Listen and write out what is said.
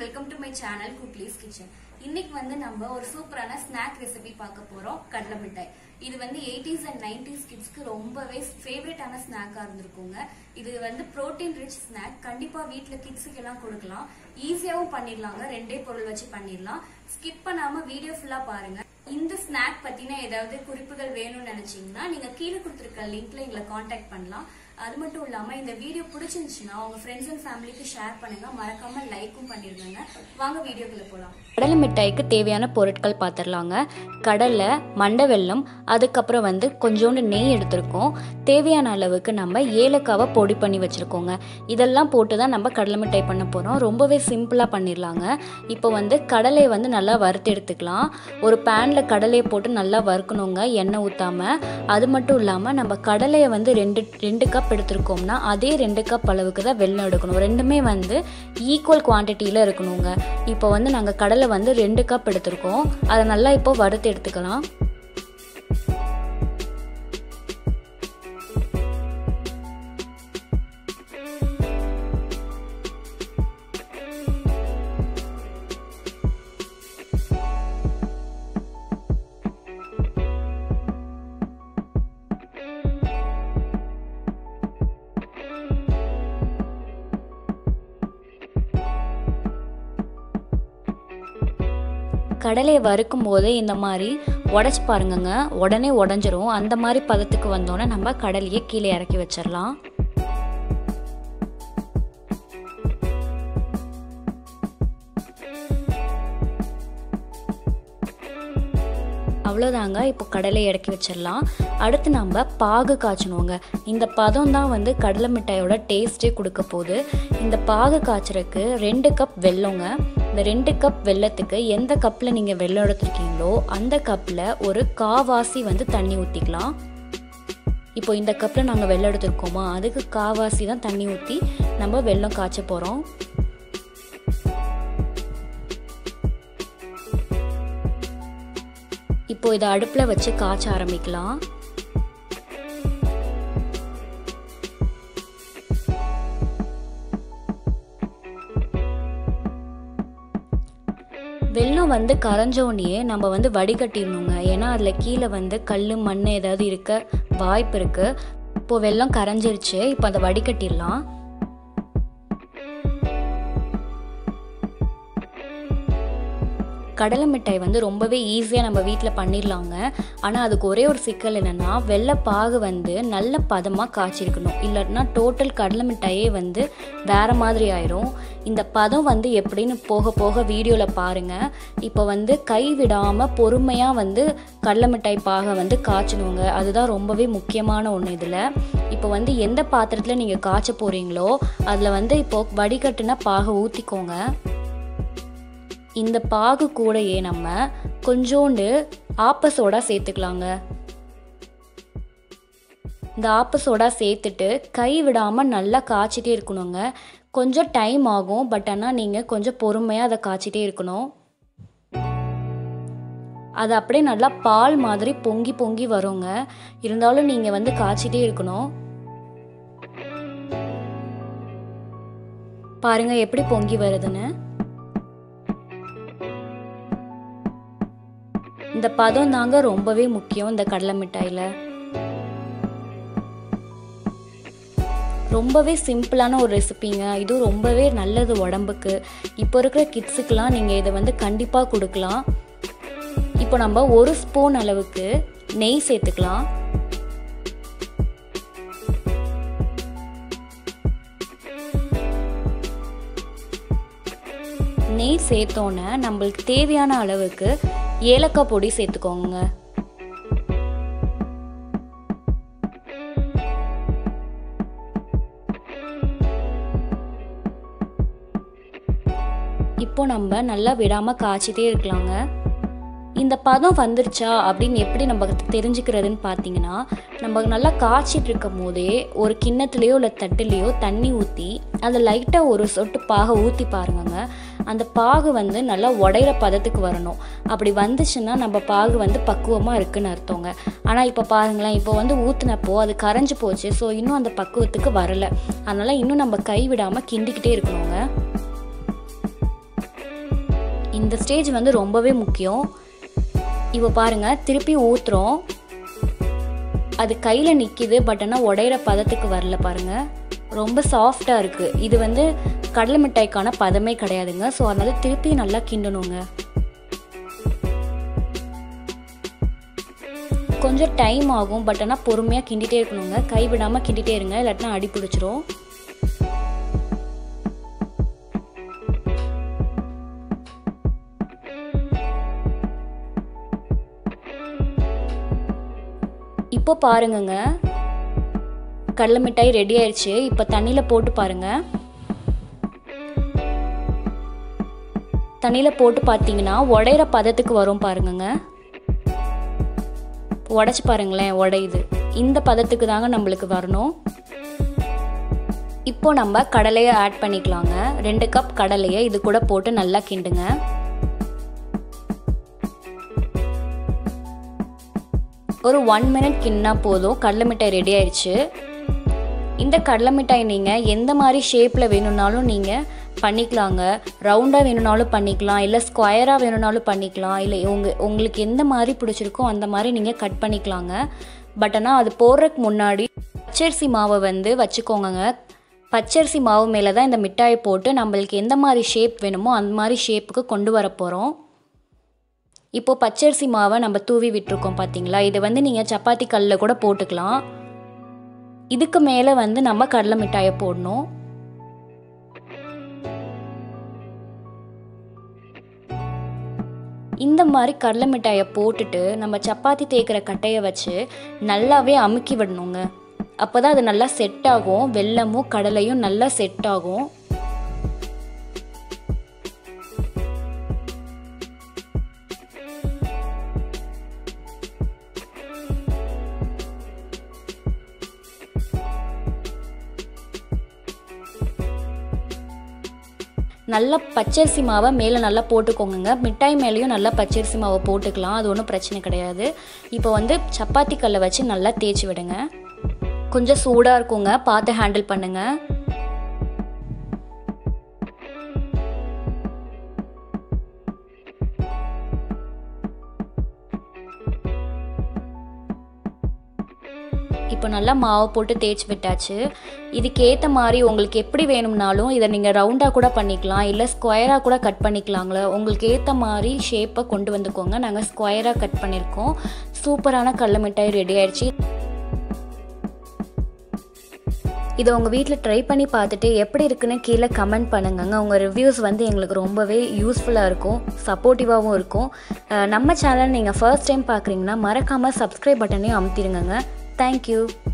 welcome to my channel குக்லீஸ் kitchen இன்னைக்கு வந்து நம்ம ஒரு சூப்பரான ஸ்நாக் ரெசிபி பார்க்க போறோம் கடலை மிட்டாய் இது வந்து எயிட்டிஸ் அண்ட் நைன்டிஸ் கிட்ஸ்க்கு ரொம்பவே ஃபேவரட்டான ஸ்நாக்கா இருந்திருக்குங்க இது வந்து புரோட்டீன் ரிச் ஸ்நாக் கண்டிப்பா வீட்ல கிட்ஸுக்கு எல்லாம் கொடுக்கலாம் ஈஸியாவும் பண்ணிடலாங்க ரெண்டே பொருள் வச்சு பண்ணிடலாம் ஸ்கிப் பண்ணாம வீடியோ ஃபுல்லா பாருங்க இந்த ஸ்நாக் பத்தின ஏதாவது குறிப்புகள் வேணும்னு நினைச்சீங்கன்னா நீங்க கீழே கொடுத்துருக்க லிங்க்ல எங்களை காண்டாக்ட் பண்ணலாம் அது மட்டும் இல்லாம இந்த வீடியோ பிடிச்சிருந்துச்சுன்னா உங்க ஃப்ரெண்ட்ஸ் அண்ட் ஃபேமிலிக்கு ஷேர் பண்ணுங்க மறக்காம லைக்கும் பண்ணிருங்க வாங்க வீடியோக்குள்ள போலாம் கடலை மிட்டாய்க்கு தேவையான பொருட்கள் பார்த்துடலாங்க கடலை மண்டை வெல்லம் அதுக்கப்புறம் வந்து கொஞ்சோண்டு நெய் எடுத்திருக்கோம் தேவையான அளவுக்கு நம்ம ஏலக்காவை பொடி பண்ணி வச்சுருக்கோங்க இதெல்லாம் போட்டு தான் நம்ம கடலை மிட்டாய் பண்ண போகிறோம் ரொம்பவே சிம்பிளாக பண்ணிடலாங்க இப்போ வந்து கடலையை வந்து நல்லா வறுத்து எடுத்துக்கலாம் ஒரு பேனில் கடலையை போட்டு நல்லா வறுக்கணுங்க எண்ணெய் ஊற்றாமல் அது மட்டும் இல்லாமல் நம்ம கடலையை வந்து ரெண்டு ரெண்டு கப் எடுத்திருக்கோம்னா அதே ரெண்டு கப் அளவுக்கு தான் வெல்லம் எடுக்கணும் ரெண்டுமே வந்து ஈக்குவல் குவான்டிட்டியில் இருக்கணுங்க இப்போ வந்து நாங்கள் கடலை வந்து ரெண்டு கப் எடுத்திருக்கோம் அதை நல்லா இப்போ வறுத்து எடுத்துக்கலாம் கடலையை வறுக்கும் போது இந்த மாதிரி உடச்சி பாருங்கங்க உடனே உடஞ்சிரும் அந்த மாதிரி பதத்துக்கு வந்தோன்னே நம்ம கடலையை கீழே இறக்கி வச்சிடலாம் அவ்வளோதாங்க இப்போ கடலை இறக்கி வச்சிடலாம் அடுத்து நம்ம பாகு காய்ச்சணுங்க இந்த பதம் தான் வந்து கடலை மிட்டாயோட டேஸ்ட்டே கொடுக்க போகுது இந்த பாகு காய்ச்சறதுக்கு ரெண்டு கப் வெல்லங்க இந்த ரெண்டு கப் வெல்லத்துக்கு எந்த கப்பில் நீங்கள் வெல்லம் எடுத்துருக்கீங்களோ அந்த கப்பில் ஒரு காவாசி வந்து தண்ணி ஊற்றிக்கலாம் இப்போ இந்த கப்பில் நாங்கள் வெள்ளம் எடுத்துருக்கோமா அதுக்கு காவாசி தான் தண்ணி ஊற்றி நம்ம வெல்லம் காய்ச்ச போகிறோம் இப்போ இதை அடுப்பில் வச்சு காய்ச்ச ஆரம்பிக்கலாம் வெள்ளம் வந்து கரைஞ்சோடனே நம்ம வந்து வடிகட்டிடணுங்க ஏன்னா அதில் கீழே வந்து கல் மண் ஏதாவது இருக்க வாய்ப்பு இருக்குது இப்போது வெள்ளம் கரைஞ்சிருச்சு இப்போ அதை வடிகட்டிடலாம் கடலை மிட்டாய் வந்து ரொம்பவே ஈஸியாக நம்ம வீட்டில் பண்ணிடலாங்க ஆனால் அதுக்கு ஒரே ஒரு சிக்கல் என்னென்னா வெள்ளைப்பாகு வந்து நல்ல பதமாக காய்ச்சிருக்கணும் இல்லைன்னா டோட்டல் கடலை மிட்டாயே வந்து வேறு மாதிரி ஆயிரும் இந்த பதம் வந்து எப்படின்னு போக போக வீடியோவில் பாருங்கள் இப்போ வந்து கை விடாமல் பொறுமையாக வந்து கடலை மிட்டாய் பாகை வந்து காய்ச்சணுங்க அதுதான் ரொம்பவே முக்கியமான ஒன்று இதில் இப்போ வந்து எந்த பாத்திரத்தில் நீங்கள் காய்ச்ச போகிறீங்களோ அதில் வந்து இப்போது வடிகட்டுன பாகை ஊற்றிக்கோங்க இந்த பாகு கூடையே நம்ம கொஞ்சோண்டு ஆப்ப சோடா சேர்த்துக்கலாங்க இந்த ஆப்ப சோடா சேர்த்துட்டு கை விடாமல் நல்லா காய்ச்சிட்டே இருக்கணுங்க கொஞ்சம் டைம் ஆகும் பட் ஆனால் நீங்கள் கொஞ்சம் பொறுமையாக அதை காய்ச்சிட்டே இருக்கணும் அது அப்படியே நல்லா பால் மாதிரி பொங்கி பொங்கி வருங்க இருந்தாலும் நீங்கள் வந்து காய்ச்சிட்டே இருக்கணும் பாருங்க எப்படி பொங்கி வருதுன்னு இந்த பதம் தாங்க ரொம்பவே முக்கியம் இந்த கடலை மிட்டாயில் ரொம்பவே சிம்பிளான ஒரு ரெசிபிங்க இதுவும் ரொம்பவே நல்லது உடம்புக்கு இப்போ இருக்கிற கிட்ஸுக்கெலாம் நீங்கள் இதை வந்து கண்டிப்பாக கொடுக்கலாம் இப்போ நம்ம ஒரு ஸ்பூன் அளவுக்கு நெய் சேர்த்துக்கலாம் நெய் சேர்த்தோன்னே நம்மளுக்கு தேவையான அளவுக்கு ஏலக்காய் பொடி சேர்த்துக்கோங்க இப்போ நம்ம நல்லா விடாமல் காய்ச்சிட்டே இருக்கலாங்க இந்த பதம் வந்துருச்சா அப்படின்னு எப்படி நம்ம தெரிஞ்சுக்கிறதுன்னு பார்த்தீங்கன்னா நம்ம நல்லா காய்ச்சிட்டு இருக்கும் போதே ஒரு கிண்ணத்துலேயோ இல்லை தட்டுலேயோ தண்ணி ஊற்றி அதை லைட்டாக ஒரு சொட்டு பாகை ஊற்றி பாருங்கங்க அந்த பாகு வந்து நல்லா உடையிற பதத்துக்கு வரணும் அப்படி வந்துச்சுன்னா நம்ம பாகு வந்து பக்குவமாக இருக்குன்னு அர்த்தங்க ஆனால் இப்போ பாருங்களேன் இப்போ வந்து ஊற்றுனப்போ அது கரைஞ்சி போச்சு ஸோ இன்னும் அந்த பக்குவத்துக்கு வரலை அதனால் இன்னும் நம்ம கை விடாமல் கிண்டிக்கிட்டே இருக்கணுங்க இந்த ஸ்டேஜ் வந்து ரொம்பவே முக்கியம் இப்போ பாருங்கள் திருப்பி ஊற்றுறோம் அது கையில் நிற்கிது பட் ஆனால் உடையிற பதத்துக்கு வரல பாருங்கள் ரொம்ப சாஃப்டாக இருக்குது இது வந்து கடலை மிட்டாய்க்கான பதமே கிடையாதுங்க ஸோ அதனால் திருப்பி நல்லா கிண்டணுங்க கொஞ்சம் டைம் ஆகும் பட் ஆனால் பொறுமையாக கிண்டிகிட்டே இருக்கணுங்க கை விடாமல் கிண்டிகிட்டே இருங்க இல்லாட்டினா அடி பிடிச்சிரும் இப்போ பாருங்கங்க கடலை மிட்டாய் ரெடி ஆயிடுச்சு இப்போ தண்ணியில் போட்டு பாருங்க தண்ணியில் போட்டு பார்த்தீங்கன்னா உடையிற பதத்துக்கு வரும் பாருங்கங்க உடச்சி பாருங்களேன் உடையுது இந்த பதத்துக்கு தாங்க நம்மளுக்கு வரணும் இப்போ நம்ம கடலையை ஆட் பண்ணிக்கலாங்க ரெண்டு கப் கடலையை இது கூட போட்டு நல்லா கிண்டுங்க ஒரு ஒன் மினிட் கிண்ணா போதும் கடலை மிட்டாய் ரெடி ஆயிடுச்சு இந்த கடலை மிட்டாய் நீங்கள் எந்த மாதிரி ஷேப்பில் வேணும்னாலும் நீங்கள் பண்ணிக்கலாங்க ரவுண்டாக வேணும்னாலும் பண்ணிக்கலாம் இல்லை ஸ்கொயராக வேணும்னாலும் பண்ணிக்கலாம் இல்லை உங்கள் உங்களுக்கு எந்த மாதிரி பிடிச்சிருக்கோ அந்த மாதிரி நீங்கள் கட் பண்ணிக்கலாங்க பட் ஆனால் அது போடுறதுக்கு முன்னாடி பச்சரிசி மாவை வந்து வச்சுக்கோங்க பச்சரிசி மாவு மேலே தான் இந்த மிட்டாயை போட்டு நம்மளுக்கு எந்த மாதிரி ஷேப் வேணுமோ அந்த மாதிரி ஷேப்புக்கு கொண்டு வர போகிறோம் இப்போது பச்சரிசி மாவை நம்ம தூவி விட்டுருக்கோம் பார்த்தீங்களா இதை வந்து நீங்கள் சப்பாத்தி கல்லில் கூட போட்டுக்கலாம் இதுக்கு மேலே வந்து நம்ம கடலை மிட்டாயை போடணும் இந்த மாதிரி கடலை மிட்டாயை போட்டுட்டு நம்ம சப்பாத்தி தேய்க்கிற கட்டையை வச்சு நல்லாவே அமுக்கி விடணுங்க அப்போ தான் அது நல்லா செட் ஆகும் வெல்லமும் கடலையும் நல்லா செட் ஆகும் நல்லா பச்சரிசி மாவை மேலே நல்லா போட்டுக்கோங்க மிட்டாய் மேலேயும் நல்லா பச்சரிசி மாவை போட்டுக்கலாம் அது ஒன்றும் பிரச்சனை கிடையாது இப்போ வந்து சப்பாத்தி கல்லை வச்சு நல்லா தேய்ச்சி விடுங்க கொஞ்சம் சூடாக இருக்குங்க பார்த்து ஹேண்டில் பண்ணுங்கள் இப்போ நல்லா மாவு போட்டு தேய்ச்சி விட்டாச்சு இதுக்கு ஏற்ற மாதிரி உங்களுக்கு எப்படி வேணும்னாலும் இதை நீங்கள் ரவுண்டாக கூட பண்ணிக்கலாம் இல்லை ஸ்கொயராக கூட கட் பண்ணிக்கலாங்களே உங்களுக்கு ஏற்ற மாதிரி ஷேப்பை கொண்டு வந்துக்கோங்க நாங்கள் ஸ்கொயராக கட் பண்ணியிருக்கோம் சூப்பரான கடல மிட்டாய் ரெடி ஆயிடுச்சு இதை உங்கள் வீட்டில் ட்ரை பண்ணி பார்த்துட்டு எப்படி இருக்குன்னு கீழே கமெண்ட் பண்ணுங்கங்க உங்கள் ரிவ்யூஸ் வந்து எங்களுக்கு ரொம்பவே யூஸ்ஃபுல்லாக இருக்கும் சப்போர்ட்டிவாகவும் இருக்கும் அஹ் நம்ம சேனல் நீங்கள் ஃபர்ஸ்ட் டைம் பார்க்குறீங்கன்னா மறக்காமல் சப்ஸ்கிரைப் பட்டனையும் அமுத்திடுங்க தேங்க்யூ